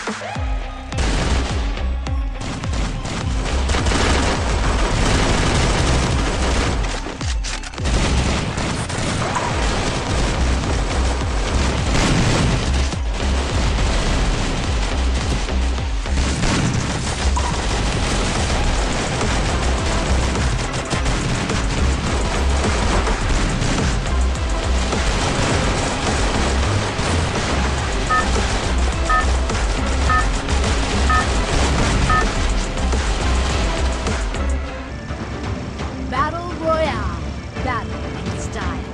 Battle Royale. Battle in style.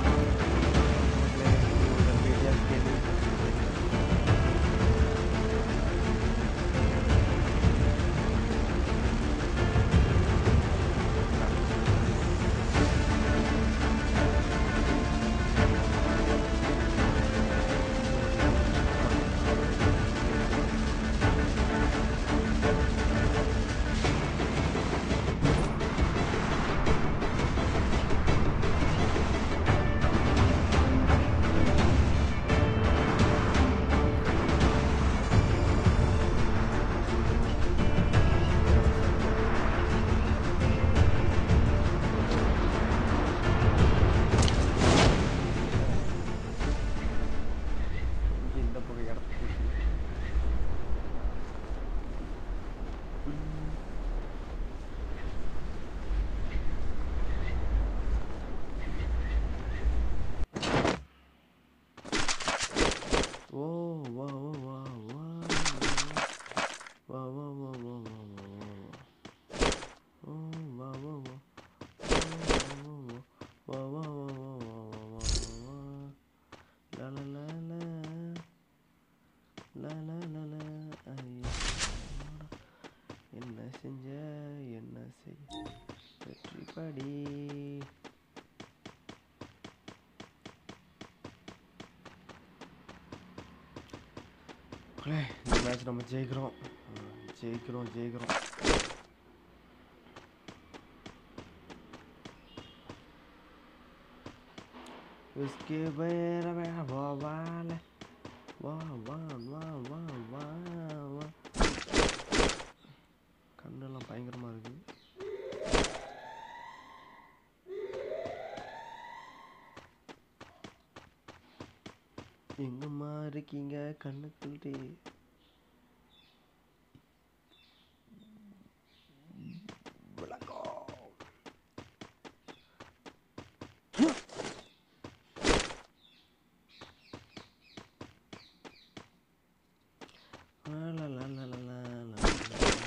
இந்த பக்கம் இடத்துக்கு ஓ வா வா வா வா வா வா வா வா வா வா வா ஓ வா வா வா வா வா வா வா வா வா வா லா லா லா லா லா லா லா லா ஐயோ என்ன செஞ்ச என்ன செய் வெற்றி படி மக்களே, இந்த மேட்ச் நம்ம ஜெயிக்கிறோம் அஹ் ஜெயிக்கிறோம் ஜெயிக்கிறோம் उसके पैर में बवाल है। वाह वाह वाह वाह वाह वाह கண்ணெல்லாம் பயங்கரமா இருக்கு எங்கம்மா இருக்கீங்க கண்ணுக்குள்ளே விளக்கம் லா லா லா லா லா லா லா லா.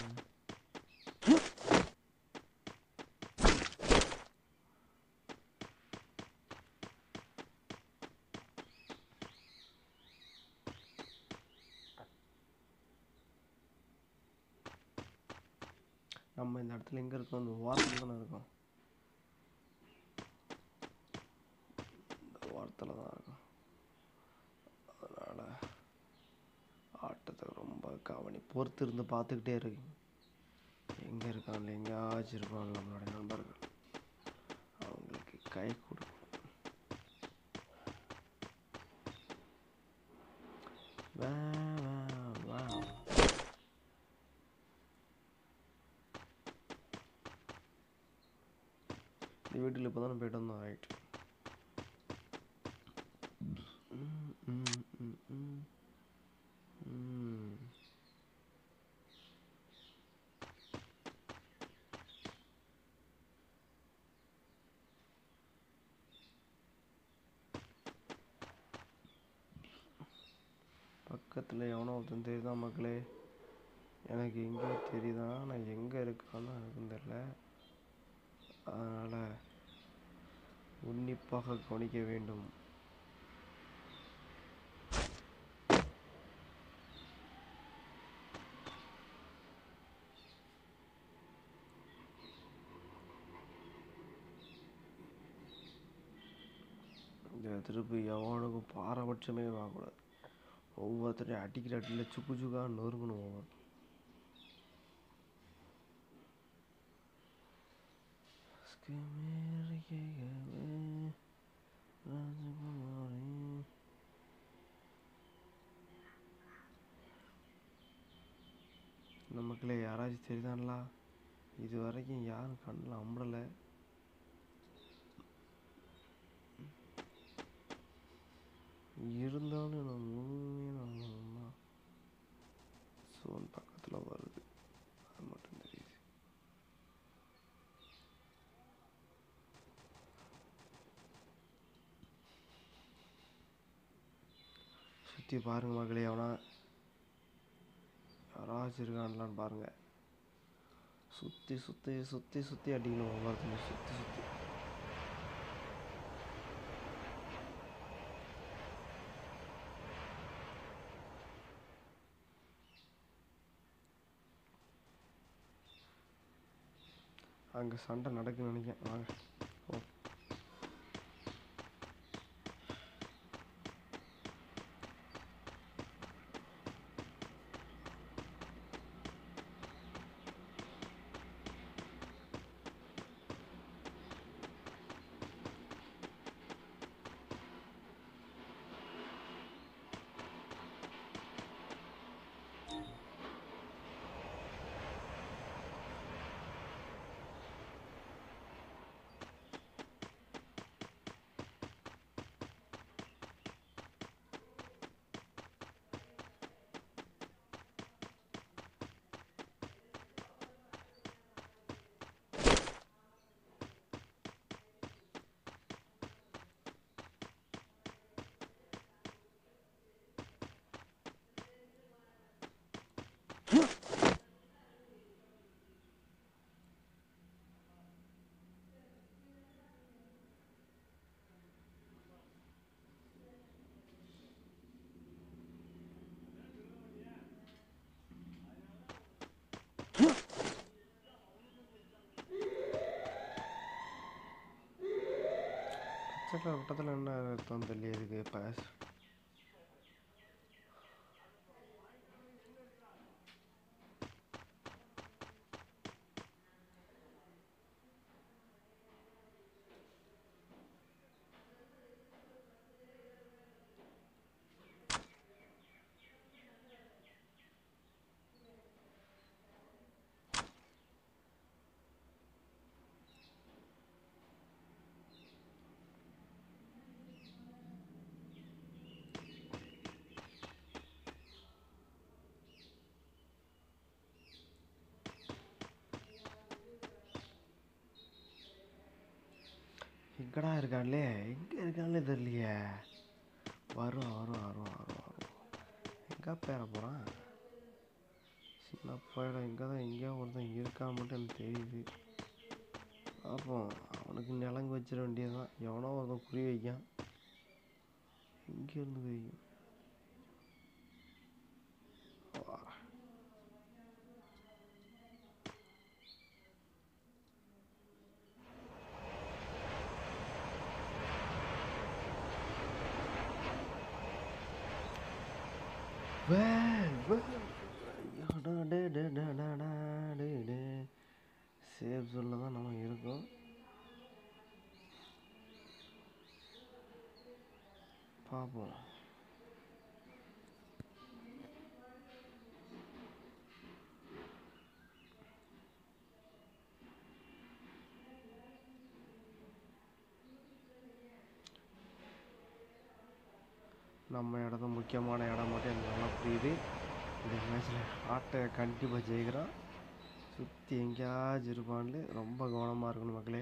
நம்ம இந்த இடத்துல எங்க இருக்கோம் இந்த ஓரத்தில் தானே இருக்கோம் இந்த ஓரத்தில் தான் இருக்கோம் அதனால் ஆட்டத்தை ரொம்ப கவனி பொறுத்து இருந்து பார்த்துக்கிட்டே இருக்கு எங்கே இருக்கான்ல எங்கேயாச்சும் இருப்பான் நம்மளோட நண்பர்கள் அவங்களுக்கு கை கொடுக்கும் வா வா வா இந்த வீட்டில் இப்போ தானே போயிட்டு வந்தோம் ரைட் ம் ம் ம் ம் ம் பக்கத்தில் எவனோ ஒருத்தன் தெரியுதான் மக்களே எனக்கு எங்கேயோ தெரியுதான் நான் எங்கே இருக்கான்னு எனக்கும் தெரில அதனால் உன்னிப்பாக கவனிக்க வேண்டும் இந்த திருப்பி எவனுக்கும் பாரபட்சமே பார்க்கக்கூடாது ஒவ்வொருத்தரையும் அடிக்கிற அடியில் சுக்கு சுக்கா நொறுங்கணும் ஒவ்வொரு उसके मेरे के गए राजकुमारी நமக்குள்ளே யாராச்சும் தெரியுதாங்களா இது வரைக்கும் யாரும் கண்ணில் அம்படலை இருந்தாலும் நான் முழுமையாக சோன் பக்கத்தில் வருது அது மட்டும் தெரியுது சுற்றி பாருங்க மகளே அவனா யாராச்சும் இருக்கான்லான்னு பாருங்க சுற்றி சுற்றி சுற்றி சுற்றி அடிக்கணும் ஒவ்வொருத்தனையும் சுற்றி சுற்றி அங்கே சண்டை நடக்குன்னு நினைக்கிறேன் வாங்க ஓ பச்சை வட்டத்தில் என்ன அர்த்தம் தெரியல பாஸ் எங்கடா இருக்கான்லே எங்கே இருக்கான்லே தெரியலையே வரும் வரும் வரும் வரும் வரும் எங்கே பேர போகிறான் சின்ன பையன் இங்கே தான் எங்கேயோ ஒருத்தன் இருக்கா மட்டும் எனக்கு தெரியுது பார்ப்போம் அவனுக்கு நிலங்கு வச்சிட வேண்டியதுதான் எவனோ ஒருத்தன் குறி வைக்கான் எங்கேருந்து வைக்கும் வா. சேஃப் ஜோனில் தான் நம்ம இருக்கோம் பார்ப்போம் நம்ம இடத்த முக்கியமான இடம் மட்டும் எனக்கு நல்லா புரியுது இந்த மேட்ச்சில் ஆட்டை கண்டிப்பாக ஜெயிக்கிறோம் சுற்றி எங்கேயாச்சும் இருப்பான்னு ரொம்ப கவனமாக இருக்கணும் மக்களே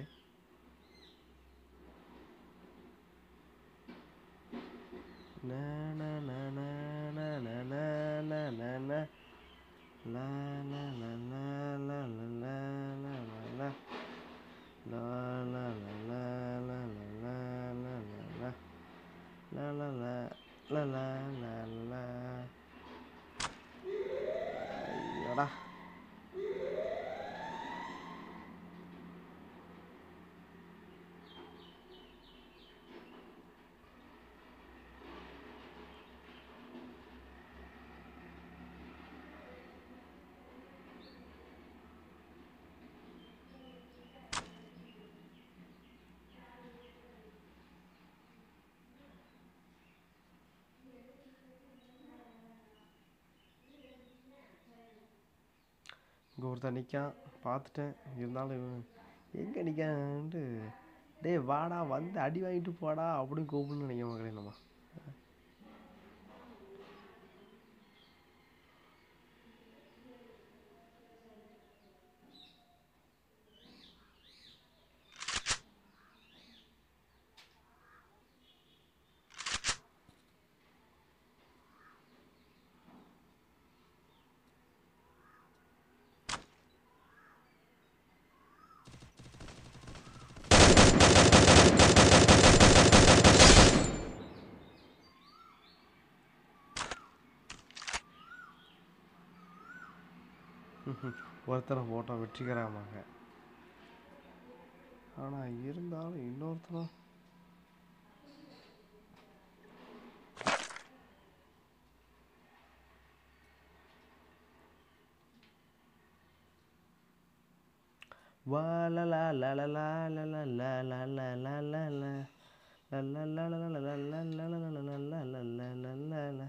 ந, ந, ந, ந, ந, ந, ந, ந, ந, ந. லா, லா, லா, லா, லா, லா, லா, லா, லா, லா. லா, லா, லா, லா, லா, லா, லா, லா, லா, லா. லா, லா, லா, லா, லா, லா, லா. ஐயோடா இங்கே ஒருத்தன் நிற்கான் பார்த்துட்டேன் இருந்தாலும் இவன் எங்கே நிற்கான்ட்டு டேய் வாடா வந்து அடி வாங்கிட்டு போடா அப்படின்னு கூப்பிடுன்னு நினைக்க மக்களே நம்ம ஒருத்தனை போட்டோம் வெற்றிகரமாக ஆனால் இருந்தாலும் இன்னொருத்தனும் வா லா லா லா லா லா லா லா லா லா லா லா லா லா. லா லா லா லா லா லா லா லா லா லா லா லா லா லா லா லா லா.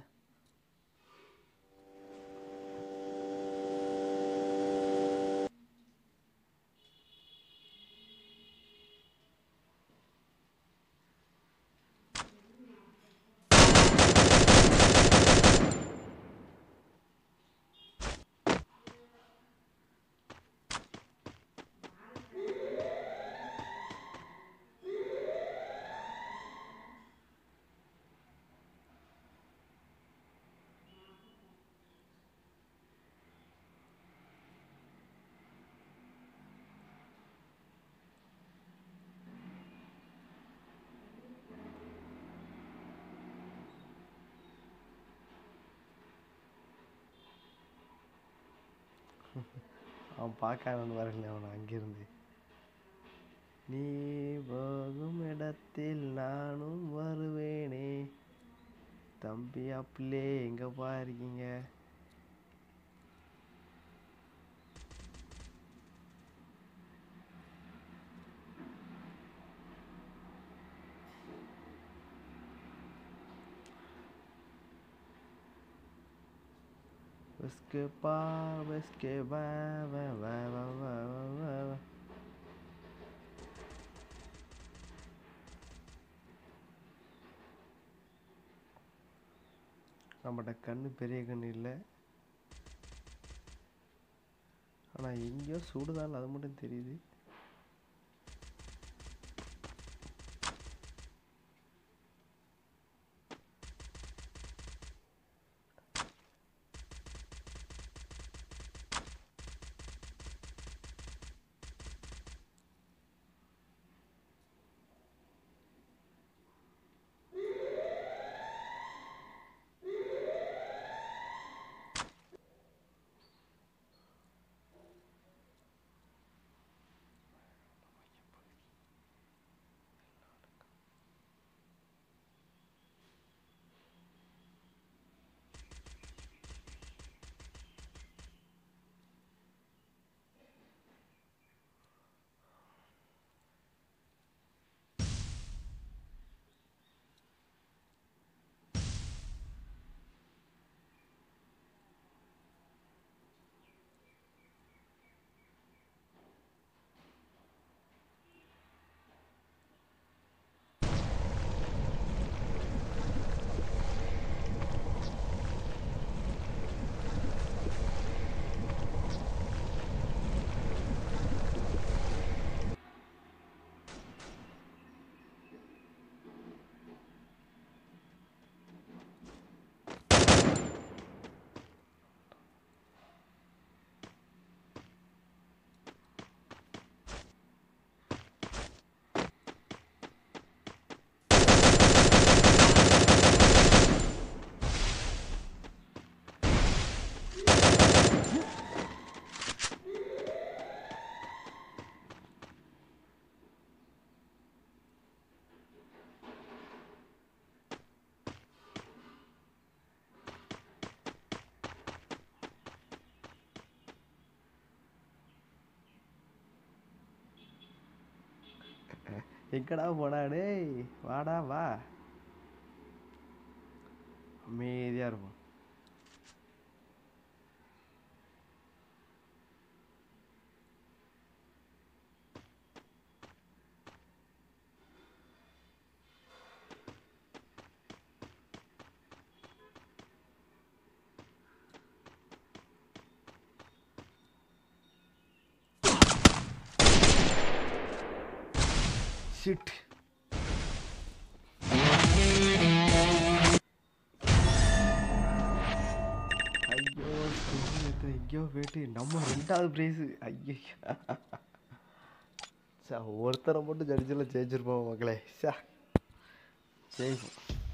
அவன் பார்க்காமன்னு வரல அவனை அங்கிருந்து நீ போகும் இடத்தில் நானும் வருவேனே தம்பி அப்பிளே எங்கப்பா இருக்கீங்க Whiskey bar, whiskey bar, va va va va va va va. நம்மகிட்ட கண்ணு பெரிய கண்ணு இல்லை ஆனால் எங்கேயோ சுடுதால் அது மட்டும் தெரியுது எங்கடா போடா டேய் வாடா வா அமைதியாக இருப்போம் ஷிட் ஐயோ ஸ்டேஜில் எங்கேயோ போயிட்டு நம்ம ரெண்டாவது ப்ரைஸு ஐயோ சா ஒருத்தரை மட்டும் ஜட்ஜில் ஜெயிச்சிருப்போம் மக்களே சா ஜெயிப்போம்